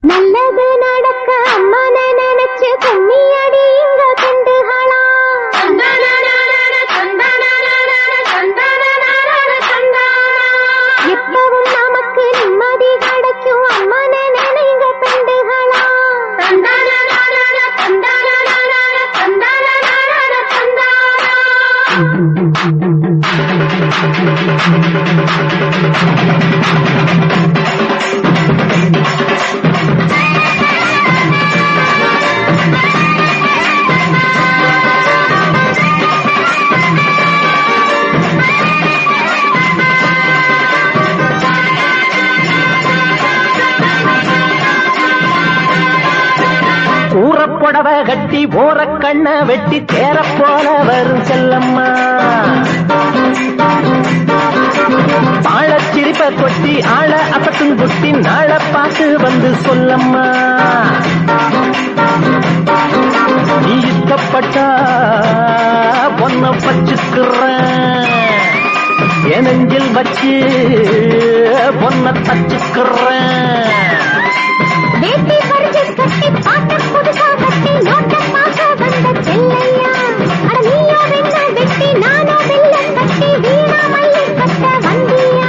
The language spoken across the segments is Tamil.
நல்லது நடக்க அம்மனை நினைச்சு கும்மி அடி இங்க கண்டுகளா எப்பவும் நமக்கு நிம்மதி கிடைக்கும் அம்மனை நினைங்க பெண்டுகளா கூறப்புடவ கட்டி ஓரக்கண்ண வெட்டி தேர போல வரும் செல்லம்மா தாழச் சிரிப்ப கொட்டி ஆள அப்பத்தும் குட்டி நாள பார்த்து வந்து சொல்லம்மா நீ இஷ்டப்பட்டா பொண்ண பச்சுக்கிறேன் என் நெஞ்சில் வச்சு பொண்ண தச்சுக்கிறேன் வேட்டி பறிச்சு கட்டி பாட்ட புதுசா கட்டி நோட்ட பார்க்க வந்த செல்லையா அட நீயோ வெண்ண வெட்டி நானோ வெள்ளம் கட்டி வீணா மல்லி கட்ட வந்தியா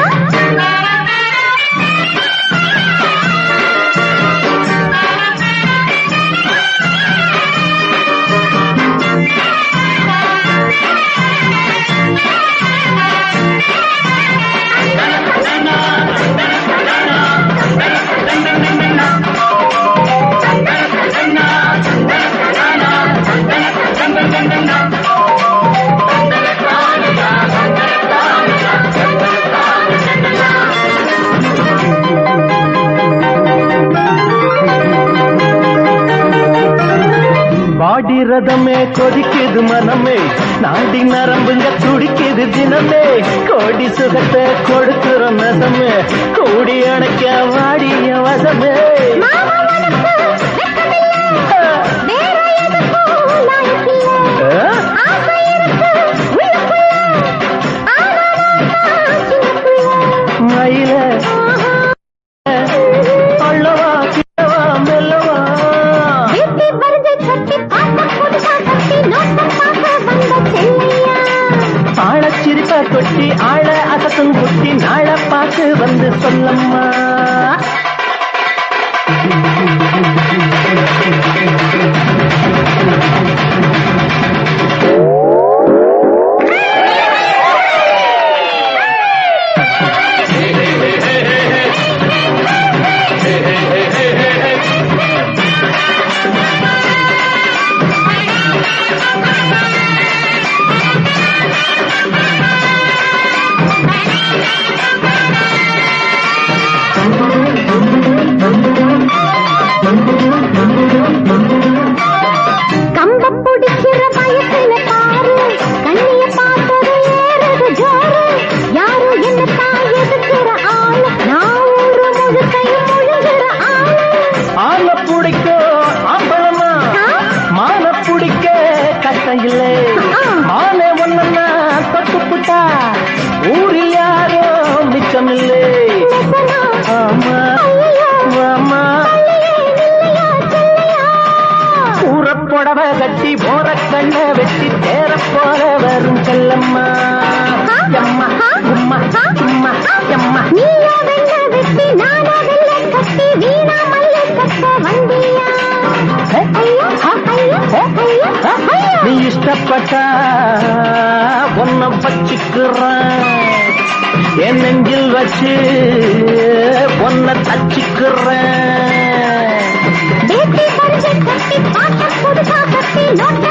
வாடி ரதமே கொதிக்குது மனமே நாடி நரம்புங்க துடிக்குது தினமே கோடி சுகத்தை கொடுக்கிற நதமே கூடி அணைக்க வாடிய வசமே மாமா உனக்கு வெட்கமில்லை வேற எதுக்கும் லாயக்கில்லை ஆ? ஆசை இருக்கு உள்ளுக்குள்ள ஆனா நான் சின்னக்குள்ள மயில அள்ளவா கிழவா மெல்லவா வேட்டி பறிச்சு கட்டி பாட்ட புதுசா கட்டி நோட்ட பார்க்க வந்த செல்லையா ஆழச் சிரிப்ப கொட்டி ஆழ அசத்தும் குட்டி நாள பார்த்து வந்து சொல்லம்மா கம்ப பிடிக்கிற பயத்துல பாரு கண்ணிய பார்த்தது ஏறுது ஜோறு யாரும் என்ன தான் எதுக்குற ஆளு நான் ஊரு முழுக்கையும் முழுகிற ஆளு ஆள பிடிக்கும் ஆம்பளமா ஆ? மான பிடிக்க கஷ்டம் இல்லை ஆ. மாலை ஒன்னா தொட்டு புட்டா ஊரில் யாரும் மிச்சம் இல்லை நெசமா? ஆமா ஐயையோ, ஆமா அல்லையே, நில்லையா, செல்லையா? கூறப்புடவ கட்டி போற கண்ண வெட்டி தேர போல வரும் செல்லம்மா ஆ? எம்மா ஆ? உம்மா ஆ? உம்மா எம்மா நீயோ வெண்ண வெட்டி நானோ வெள்ளை கட்டி வீணா மல்லை கட்ட வந்தியா ஐயோ ஐயோ ஐயோ ஐயோ நீ இஷ்டப்பட்டா உன்னை வச்சுக்கிறேன் என் நெஞ்சில் வச்சு உன்னை தச்சுக்கிறேன் வேட்டி பறிச்சு கட்டி பாட்ட புதுசா கட்டி நோட்ட